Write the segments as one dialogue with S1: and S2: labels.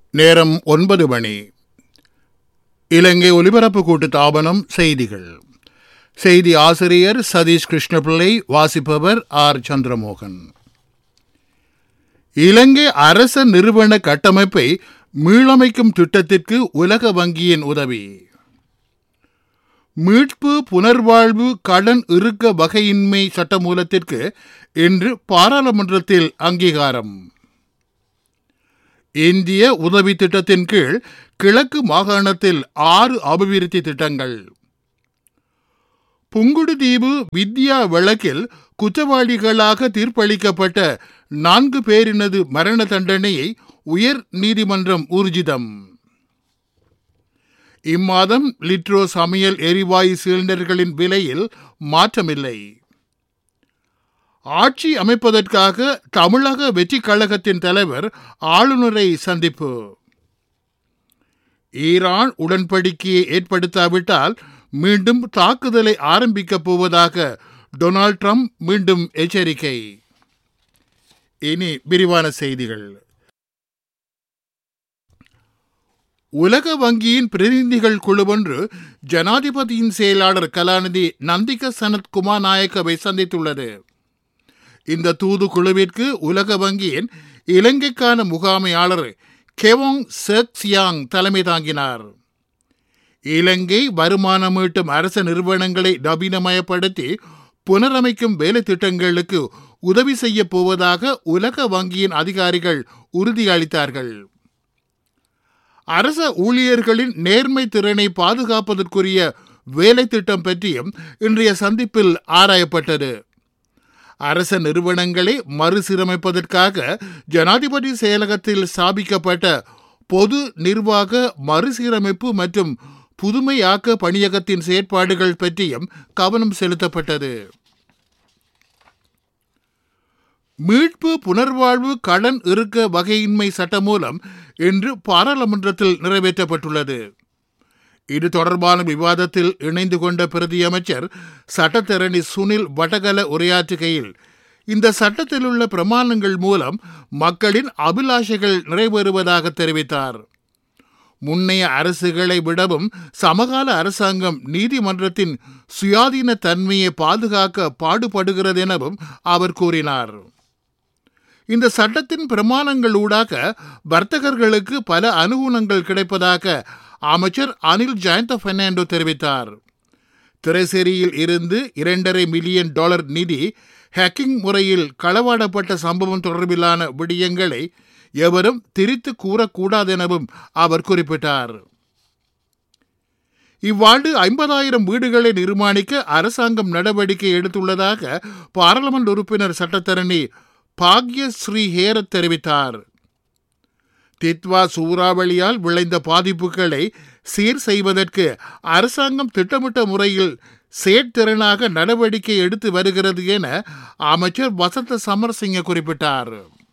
S1: நேரம் ஒன்பது மணி இலங்கை ஒலிபரப்பு கூட்டு தாபனம் செய்திகள் செய்தி ஆசிரியர் சதீஷ் கிருஷ்ணபிள்ளை வாசிப்பவர் ஆர் சந்திரமோகன் இலங்கை அரச நிறுவன கட்டமைப்பை மீளமைக்கும் திட்டத்திற்கு உலக வங்கியின் உதவி மீட்பு புனர்வாழ்வு கடன் இறுக்க வகையின்மை சட்டமூலத்திற்கு இன்று பாராளுமன்றத்தில் அங்கீகாரம் இந்திய உதவி திட்டத்தின் கீழ் கிழக்கு மாகாணத்தில் ஆறு அபிவிருத்தி திட்டங்கள் புங்குடுதீவு வித்யா வழக்கில் குற்றவாளிகளாக தீர்ப்பளிக்கப்பட்ட நான்கு பேரினது மரண தண்டனையை உயர் நீதிமன்றம் ஊர்ஜிதம் இம்மாதம் லிட்ரோ சமையல் எரிவாயு சிலிண்டர்களின் விலையில் மாற்றமில்லை ஆட்சி அமைப்பதற்காக தமிழக வெற்றி கழகத்தின் தலைவர் ஆளுநரை சந்திப்பு ஈரான் உடன்படிக்கையை ஏற்படுத்தாவிட்டால் மீண்டும் தாக்குதலை ஆரம்பிக்கப் போவதாக டொனால்ட் ட்ரம்ப் மீண்டும் எச்சரிக்கை இனி விரிவான செய்திகள் உலக வங்கியின் பிரதிநிதிகள் குழுவொன்று ஜனாதிபதியின் செயலாளர் கலாநிதி நந்திக சனத் குமார் நாயக்கவை சந்தித்துள்ளது இந்த தூது குழுவிற்கு உலக வங்கியின் இலங்கைக்கான முகாமையாளர் கெவோங் செக்சியாங் தலைமை தாங்கினார் இலங்கை வருமானம் ஈட்டும் அரச நிறுவனங்களை நவீனமயப்படுத்தி புனரமைக்கும் வேலை திட்டங்களுக்கு உதவி செய்ய போவதாக உலக வங்கியின் அதிகாரிகள் உறுதியளித்தார்கள் அரச ஊழியர்களின் நேர்மை திறனை பாதுகாப்பதற்குரிய வேலை திட்டம் பற்றியும் இன்றைய சந்திப்பில் ஆராயப்பட்டது அரச நிறுவனங்களை மறுசீரமைப்பதற்காக ஜனாதிபதி செயலகத்தில் ஸ்தாபிக்கப்பட்ட பொது நிர்வாக மறுசீரமைப்பு மற்றும் புதுமையாக்க பணியகத்தின் செயற்பாடுகள் பற்றியும் கவனம் செலுத்தப்பட்டது மீட்பு புனர்வாழ்வு கடன் இருக்க வகையின்மை சட்டம் மூலம் இன்று பாராளுமன்றத்தில் நிறைவேற்றப்பட்டுள்ளது இது தொடர்பான விவாதத்தில் இணைந்து கொண்ட பிரதி அமைச்சர் சட்டத்தரணி சுனில் வடகல உரையாற்றுகையில் இந்த சட்டத்தில் உள்ள பிரமாணங்கள் மூலம் மக்களின் அபிலாஷைகள் நிறைவேறுவதாக தெரிவித்தார் முன்னைய அரசுகளை விடவும் சமகால அரசாங்கம் நீதிமன்றத்தின் சுயாதீன தன்மையை பாதுகாக்க பாடுபடுகிறது எனவும் அவர் கூறினார் இந்த சட்டத்தின் பிரமாணங்கள் ஊடாக வர்த்தகர்களுக்கு பல அனுகூலங்கள் கிடைப்பதாக அமைச்சர் அனில் ஜெயந்த பெர்னாண்டோ தெரிவித்தார் திரைசேரியில் இருந்து இரண்டரை மில்லியன் டாலர் நிதி ஹேக்கிங் முறையில் களவாடப்பட்ட சம்பவம் தொடர்பிலான விடயங்களை எவரும் திரித்து கூறக்கூடாதெனவும் அவர் குறிப்பிட்டார் இவ்வாண்டு ஐம்பதாயிரம் வீடுகளை நிர்மாணிக்க அரசாங்கம் நடவடிக்கை எடுத்துள்ளதாக பாராளுமன்ற உறுப்பினர் சட்டத்தரணி பாக்ய ஸ்ரீ ஹேரத் தெரிவித்தார் தித்வா சூறாவளியால் விளைந்த பாதிப்புகளை சீர் செய்வதற்கு அரசாங்கம் திட்டமிட்ட முறையில் செயற்திறனாக நடவடிக்கை எடுத்து வருகிறது என அமைச்சர் வசந்த சமரசிங்க குறிப்பிட்டார்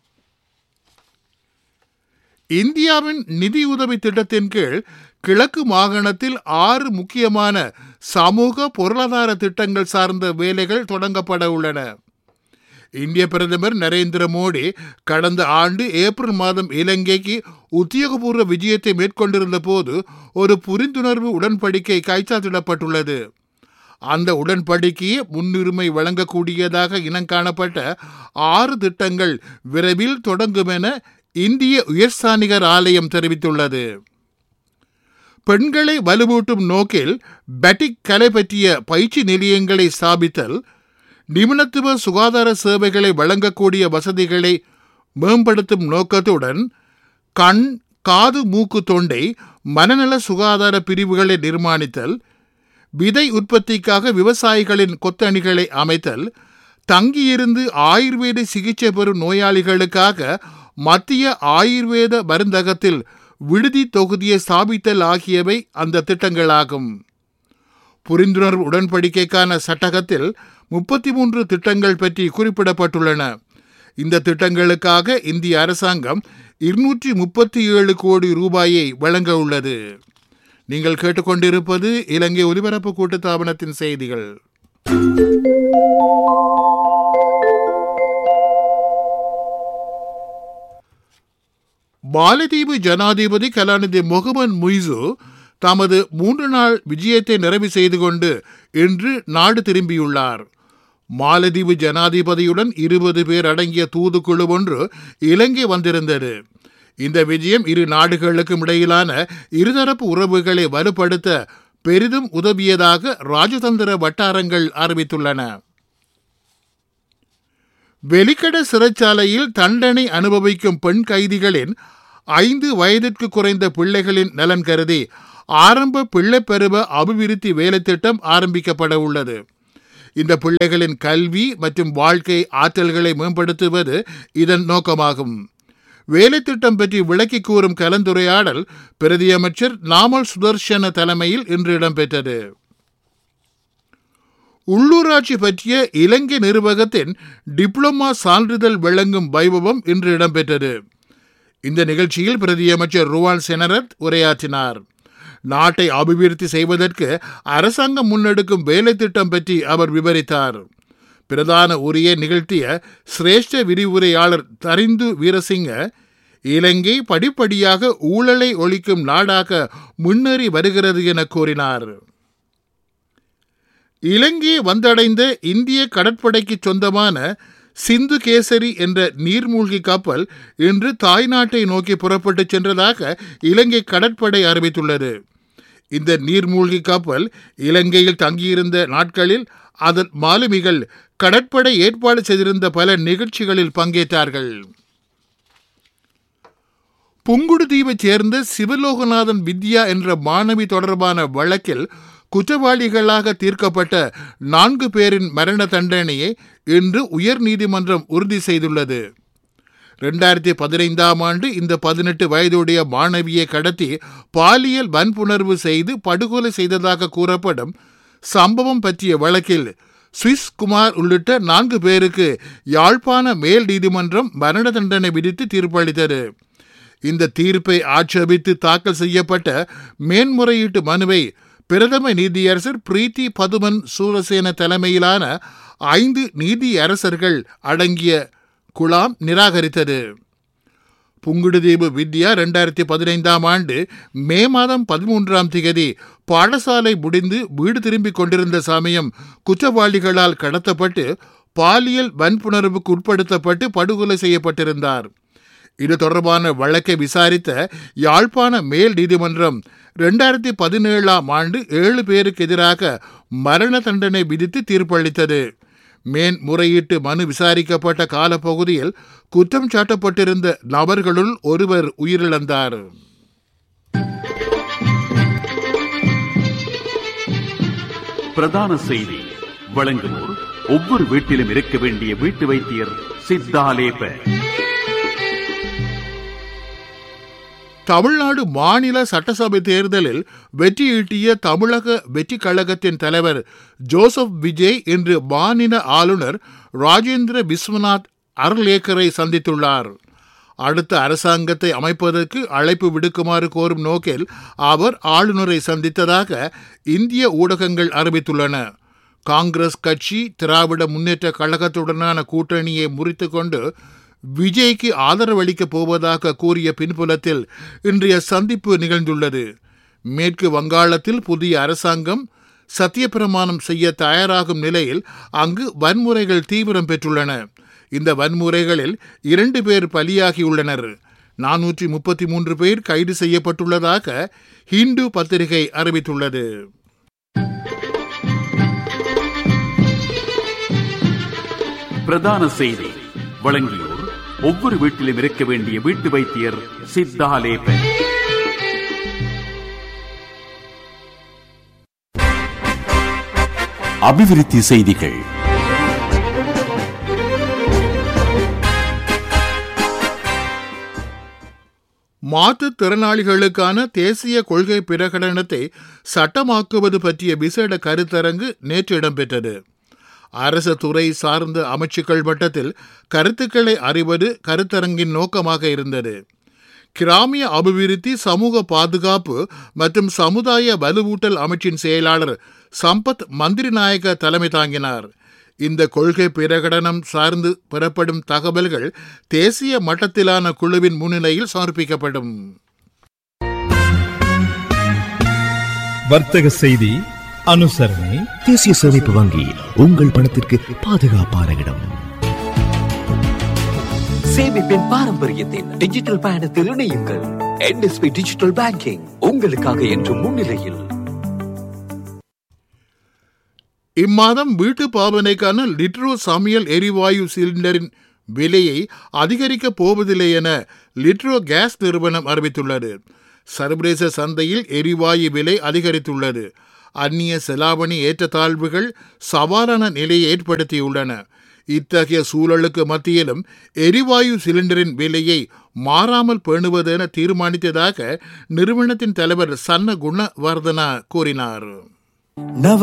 S1: இந்தியாவின் நிதியுதவி திட்டத்தின் கீழ் கிழக்கு மாகாணத்தில் ஆறு முக்கியமான சமூக பொருளாதார திட்டங்கள் சார்ந்த வேலைகள் தொடங்கப்பட உள்ளன இந்திய பிரதமர் நரேந்திர மோடி கடந்த ஆண்டு ஏப்ரல் மாதம் இலங்கைக்கு உத்தியோகபூர்வ விஜயத்தை மேற்கொண்டிருந்த போது ஒரு புரிந்துணர்வு உடன்படிக்கை கைச்சாத்திடப்பட்டுள்ளது அந்த உடன்படிக்கையை முன்னுரிமை வழங்கக்கூடியதாக இனங்காணப்பட்ட ஆறு திட்டங்கள் விரைவில் தொடங்கும் என இந்திய உயர்ஸ்தானிகர் ஆலயம் தெரிவித்துள்ளது பெண்களை வலுவூட்டும் நோக்கில் பேட்டிக் கலை பற்றிய பயிற்சி நிலையங்களை ஸ்தாபித்தல் நிபுணத்துவ சுகாதார சேவைகளை வழங்கக்கூடிய வசதிகளை மேம்படுத்தும் நோக்கத்துடன் கண் காது மூக்கு தொண்டை மனநல சுகாதார பிரிவுகளை நிர்மாணித்தல் விதை உற்பத்திக்காக விவசாயிகளின் கொத்தணிகளை அமைத்தல் தங்கியிருந்து ஆயுர்வேத சிகிச்சை பெறும் நோயாளிகளுக்காக மத்திய ஆயுர்வேத மருந்தகத்தில் விடுதி தொகுதியை ஸ்தாபித்தல் ஆகியவை அந்த திட்டங்களாகும் புரிந்துணர்வு உடன்படிக்கைக்கான சட்டகத்தில் முப்பத்தி மூன்று திட்டங்கள் பற்றி குறிப்பிடப்பட்டுள்ளன இந்த திட்டங்களுக்காக இந்திய அரசாங்கம் இருநூற்றி முப்பத்தி ஏழு கோடி ரூபாயை வழங்க உள்ளது நீங்கள் கேட்டுக்கொண்டிருப்பது இலங்கை ஒலிபரப்பு கூட்டுத்தாபனத்தின் செய்திகள் மாலத்தீவு ஜனாதிபதி கலாநிதி முகமது முய்சு தமது மூன்று நாள் விஜயத்தை நிறைவு செய்து கொண்டு இன்று நாடு திரும்பியுள்ளார் மாலத்தீவு ஜனாதிபதியுடன் இருபது பேர் அடங்கிய தூதுக்குழு ஒன்று இலங்கை வந்திருந்தது இந்த விஜயம் இரு நாடுகளுக்கும் இடையிலான இருதரப்பு உறவுகளை வலுப்படுத்த பெரிதும் உதவியதாக ராஜதந்திர வட்டாரங்கள் அறிவித்துள்ளன வெலிக்கட சிறைச்சாலையில் தண்டனை அனுபவிக்கும் பெண் கைதிகளின் ஐந்து வயதிற்கு குறைந்த பிள்ளைகளின் நலன் கருதி ஆரம்ப பிள்ளைப்பருவ அபிவிருத்தி வேலைத்திட்டம் ஆரம்பிக்கப்பட உள்ளது இந்த பிள்ளைகளின் கல்வி மற்றும் வாழ்க்கை ஆற்றல்களை மேம்படுத்துவது இதன் நோக்கமாகும் வேலைத்திட்டம் பற்றி விளக்கி கூறும் கலந்துரையாடல் பிரதியமைச்சர் நாமல் சுதர்ஷன தலைமையில் இன்று இடம்பெற்றது உள்ளூராட்சி பற்றிய இலங்கை நிர்வாகத்தின் டிப்ளமா சான்றிதழ் வழங்கும் வைபவம் இன்று இடம்பெற்றது இந்த நிகழ்ச்சியில் பிரதியமைச்சர் ருவான் செனரத் உரையாற்றினார் நாட்டை அபிவிருத்தி செய்வதற்கு அரசாங்கம் முன்னெடுக்கும் வேலை திட்டம் பற்றி அவர் விவரித்தார் பிரதான உரையை நிகழ்த்திய சிரேஷ்ட விரிவுரையாளர் தரிந்து வீரசிங்க இலங்கை படிப்படியாக ஊழலை ஒழிக்கும் நாடாக முன்னேறி வருகிறது என கூறினார் இலங்கை வந்தடைந்த இந்திய கடற்படைக்கு சொந்தமான சிந்து கேசரி என்ற நீர்மூழ்கி கப்பல் இன்று தாய்நாட்டை நோக்கி புறப்பட்டு சென்றதாக இலங்கை கடற்படை அறிவித்துள்ளது இந்த நீர்மூழ்கி கப்பல் இலங்கையில் தங்கியிருந்த நாட்களில் அதன் மாலுமிகள் கடற்படை ஏற்பாடு செய்திருந்த பல நிகழ்ச்சிகளில் பங்கேற்றார்கள் புங்குடுதீவைச் சேர்ந்த சிவலோகநாதன் வித்யா என்ற மாணவி தொடர்பான வழக்கில் குற்றவாளிகளாக தீர்க்கப்பட்ட நான்கு பேரின் மரண தண்டனையை இன்று உயர் நீதிமன்றம் உறுதி செய்துள்ளது ரெண்டாயிரத்தி பதினைந்தாம் ஆண்டு இந்த பதினெட்டு வயதுடைய மாணவியை கடத்தி பாலியல் வன்புணர்வு செய்து படுகொலை செய்ததாக கூறப்படும் சம்பவம் பற்றிய வழக்கில் சுவிஸ் குமார் உள்ளிட்ட நான்கு பேருக்கு யாழ்ப்பாண மேல் நீதிமன்றம் மரண தண்டனை விதித்து தீர்ப்பளித்தது இந்த தீர்ப்பை ஆட்சேபித்து தாக்கல் செய்யப்பட்ட மேன்முறையீட்டு மனுவை பிரதம நீதியரசர் பிரீத்தி பதுமன் சூரசேன தலைமையிலான ஐந்து நீதியரசர்கள் அடங்கிய குழாம் நிராகரித்தது புங்குடுதீவு வித்யா ரெண்டாயிரத்தி பதினைந்தாம் ஆண்டு மே மாதம் பதிமூன்றாம் திகதி பாடசாலை முடிந்து வீடு திரும்பிக் கொண்டிருந்த சமயம் குற்றவாளிகளால் கடத்தப்பட்டு பாலியல் வன்புணர்வுக்கு உட்படுத்தப்பட்டு படுகொலை செய்யப்பட்டிருந்தார் இது தொடர்பான வழக்கை விசாரித்த யாழ்ப்பாண மேல் நீதிமன்றம் ரெண்டாயிரத்தி பதினேழாம் ஆண்டு ஏழு பேருக்கு எதிராக மரண தண்டனை விதித்து தீர்ப்பளித்தது மேன்முறையீட்டு மனு விசாரிக்கப்பட்ட காலப்பகுதியில் குற்றம் சாட்டப்பட்டிருந்த நபர்களுள் ஒருவர் உயிரிழந்தார்
S2: பிரதான செய்தி வழங்குவோர் ஒவ்வொரு வீட்டிலும் இருக்க வேண்டிய வீட்டு வைத்தியர் சித்தாலேப
S1: தமிழ்நாடு மாநில சட்டசபை தேர்தலில் வெற்றியீட்டிய தமிழக வெற்றி கழகத்தின் தலைவர் ஜோசப் விஜய் இன்று மாநில ஆளுநர் ராஜேந்திர விஸ்வநாத் அருளேக்கரை சந்தித்துள்ளார் அடுத்த அரசாங்கத்தை அமைப்பதற்கு அழைப்பு விடுக்குமாறு கோரும் நோக்கில் அவர் ஆளுநரை சந்தித்ததாக இந்திய ஊடகங்கள் அறிவித்துள்ளன காங்கிரஸ் கட்சி திராவிட முன்னேற்ற கழகத்துடனான கூட்டணியை முறித்து கொண்டு விஜய்க்கு ஆதரவளிக்கப் போவதாக கூறிய பின்புலத்தில் இன்றைய சந்திப்பு நிகழ்ந்துள்ளது மேற்கு வங்காளத்தில் புதிய அரசாங்கம் சத்தியப்பிரமாணம் செய்ய தயாராகும் நிலையில் அங்கு வன்முறைகள் தீவிரம் பெற்றுள்ளன இந்த வன்முறைகளில் இரண்டு பேர் பலியாகியுள்ளனர் நானூற்றி முப்பத்தி மூன்று பேர் கைது செய்யப்பட்டுள்ளதாக ஹிந்து பத்திரிகை அறிவித்துள்ளது
S2: பிரதான செய்தி வழங்கியோர் ஒவ்வொரு வீட்டிலும் இருக்க வேண்டிய வீட்டு வைத்தியர் சித்தாலேப அபிவிருத்தி செய்திகள்
S1: மாற்றுத்திறனாளிகளுக்கான தேசிய கொள்கை பிரகடனத்தை சட்டமாக்குவது பற்றிய விசேட கருத்தரங்கு நேற்று இடம்பெற்றது அரசு துறை சார்ந்த அமைச்சுக்கள் மட்டத்தில் கருத்துக்களை அறிவது கருத்தரங்கின் நோக்கமாக இருந்தது கிராமிய அபிவிருத்தி சமூக பாதுகாப்பு மற்றும் சமுதாய வலுவூட்டல் அமைச்சின் செயலாளர் சம்பத் மந்திரிநாயக தலைமை தாங்கினார் இந்த கொள்கை பிரகடனம் சார்ந்து பெறப்படும் தகவல்கள் தேசிய மட்டத்திலான குழுவின் முன்னிலையில் சமர்ப்பிக்கப்படும்
S3: வர்த்தக செய்தி அனுசரணை
S4: தேசிய சேமிப்பு வங்கி உங்கள் பணத்திற்கு பாதுகாப்பான இடம்
S5: சேமிப்பின் பாரம்பரியத்தின் டிஜிட்டல் பயணத்தில் இணையுங்கள் என்எஸ்பி டிஜிட்டல் பேங்கிங் உங்களுக்காக என்றும் முன்னிலையில்
S1: இம்மாதம் வீட்டு பாவனைக்கான லிட்ரோ சமையல் எரிவாயு சிலிண்டரின் விலையை அதிகரிக்கப் போவதில்லை என லிட்ரோ கேஸ் நிறுவனம் அறிவித்துள்ளது சர்வதேச சந்தையில் எரிவாயு விலை அதிகரித்துள்ளது அந்நிய செலாவணி ஏற்றத்தாழ்வுகள் சவாலான நிலையை ஏற்படுத்தியுள்ளன இத்தகைய சூழலுக்கு மத்தியிலும் எரிவாயு சிலிண்டரின் விலையை மாறாமல் பேணுவதென தீர்மானித்ததாக நிறுவனத்தின் தலைவர் சன்ன குணவர்தனா கூறினார்
S5: நவ